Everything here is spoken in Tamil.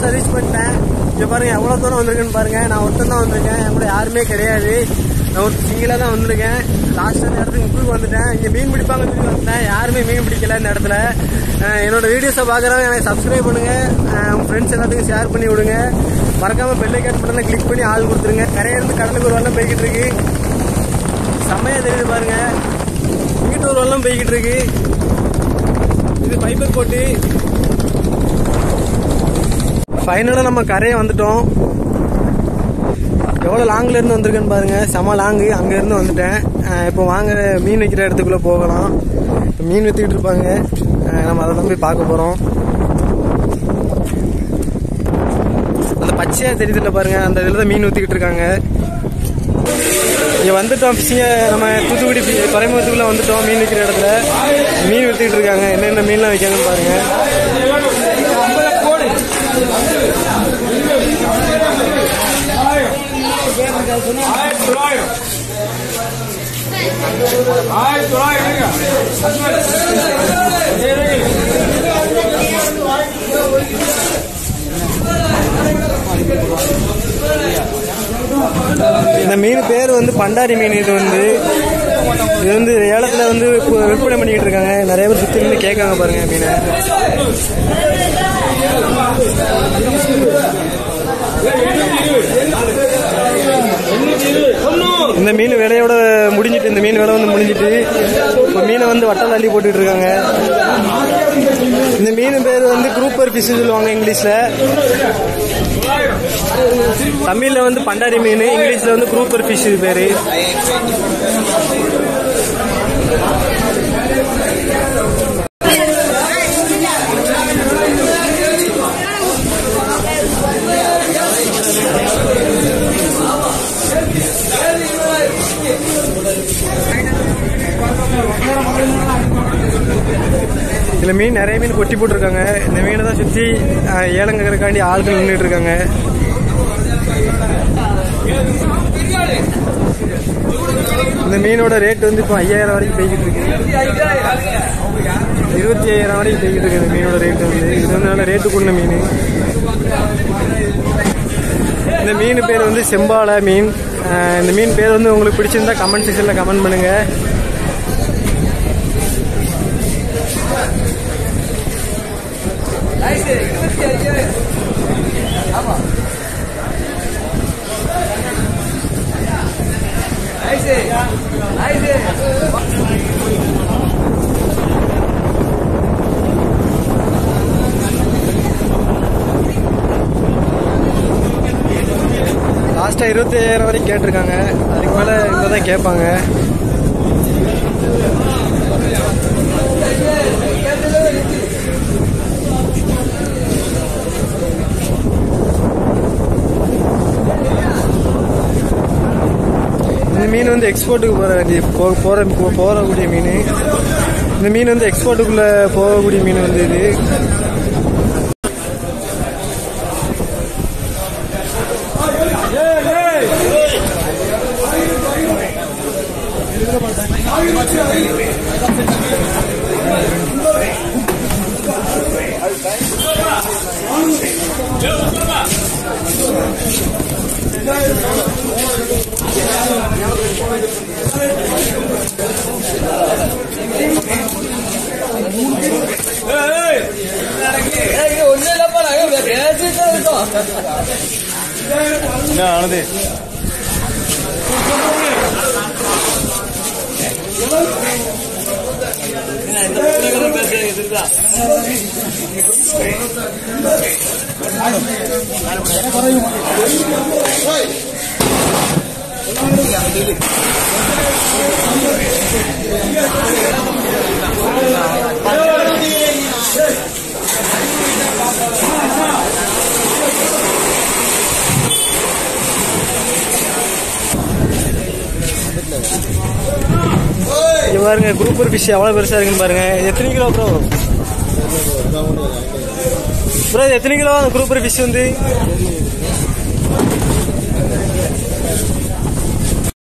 ரீச் பண்ணிட்டேன் இங்க பாருங்க எவ்வளவு தூரம் வந்திருக்குன்னு பாருங்க நான் ஒருத்தன் தான் வந்திருக்கேன் என் கூட யாருமே கிடையாது நான் ஒரு சிங்கிளா தான் வந்திருக்கேன் லாஸ்ட் அந்த இடத்துக்கு முக்குக்கு வந்துட்டேன் இங்க மீன் பிடிப்பாங்க சொல்லி வந்தேன் யாருமே மீன் பிடிக்கல இந்த இடத்துல அஹ் என்னோட வீடியோஸை பாக்குறவங்க எனக்கு சப்ஸ்கிரைப் பண்ணுங்க அஹ் உங்க ஃப்ரெண்ட்ஸ் எல்லாத்துக்கும் ஷேர் பண்ணி விடுங்க மறக்காம பெல்லை கேட் பட்டனை கிளிக் பண்ணி ஆள் கொடுத்துருங்க கரையிலிருந்து கடலுக்கு ஒரு வெள்ளம் போய்கிட்டு இருக்கு செம்மையா தெரியுது பாருங்க வீட்டு ஒரு வெள்ளம் போய்கிட்டு இருக்கு இது ஃபைபர் போட்டு ஃபைனலாக நம்ம கரையை வந்துட்டோம் எவ்வளோ லாங்கில் இருந்து வந்திருக்கேன்னு பாருங்க செம லாங்கு அங்க இருந்து வந்துட்டேன் அஹ் இப்போ வாங்க மீன் வைக்கிற இடத்துக்குள்ள போகலாம் இப்போ மீன் வித்துக்கிட்டு இருப்பாங்க அஹ் நம்ம அதை தான் போய் பார்க்க போறோம் அந்த பச்சையா தெரியுதுல்ல பாருங்க அந்த இதில் தான் மீன் ஊற்றிக்கிட்டு இருக்காங்க இங்க வந்துட்டோம் ஃபிஷிங்க நம்ம தூத்துக்குடி fi- துறைமுகத்துக்குள்ள வந்துட்டோம் மீன் விற்கிற இடத்துல மீன் வித்துக்கிட்டு இருக்காங்க என்னென்ன மீன்லாம் வைக்காங்கன்னு பாருங்க ஆயிரத்தி தொள்ளாயிரம் ஆயிரத்தி தொள்ளாயிரம் இந்த மீன் பேர் வந்து பண்டாரி மீன் இது வந்து இது வந்து ஏலத்துல வந்து இப்போ விற்பனை பண்ணிக்கிட்டு இருக்காங்க நிறைய பேர் சுத்தி இருந்து கேட்காங்க பாருங்க மீனை இந்த மீன் விலையோட முடிஞ்சிட்டு இந்த மீன் விலை வந்து முடிஞ்சிட்டு இப்போ மீனை வந்து வட்டல் அள்ளி போட்டுட்டு இருக்காங்க இந்த மீன் பேர் வந்து குரூப்பர் ஃபிஷ் சொல்லுவாங்க இங்கிலீஷ்ல தமிழ்ல வந்து பண்டாரி மீன் இங்கிலீஷ்ல வந்து குரூப்பர் ஃபிஷ் பேரு இதுல மீன் நிறைய மீன் கொட்டி போட்டிருக்காங்க இந்த மீனை தான் சுத்தி அஹ், ஏலங்கிறக்காண்டி ஆட்கள் நின்றுட்டு இருக்காங்க இந்த மீனோட ரேட் வந்து இப்போ ஐயாயிரம் வரைக்கும் போய்கிட்டு இருக்கு இருபத்தி ஐயாயிரம் வரைக்கும் போய்கிட்டு இருக்கு இந்த மீனோட ரேட் வந்து இது வந்து நல்ல ரேட்டு கொண்ட மீன் இந்த மீன் பேர் வந்து செம்பாலை மீன் அஹ், இந்த மீன் பேர் வந்து உங்களுக்கு பிடிச்சிருந்தா கமெண்ட் செக்ஷன்ல கமெண்ட் பண்ணுங்க லாஸ்டா இருபத்தி ஐயாயிரம் வரைக்கும் கேட்டிருக்காங்க அதுக்கு மேல இங்க தான் கேட்பாங்க இந்த மீன் வந்து எக்ஸ்போர்ட்டுக்கு போற வேண்டிய போ- போற போ- போறக்கூடிய மீன் இந்த மீன் வந்து எக்ஸ்போர்ட்டுக்குள்ள போகக்கூடிய மீன் வந்து இது என்ன ஆனது இங்க பாருங்க குரூப்பர் ஃபிஷ் எவ்வளவு பெருசா இருக்குன்னு பாருங்க இது எத்தனை கிலோ ப்ரோ ப்ரோ இது எத்தனை கிலோ அந்த குரூப்பர் ஃபிஷ் வந்து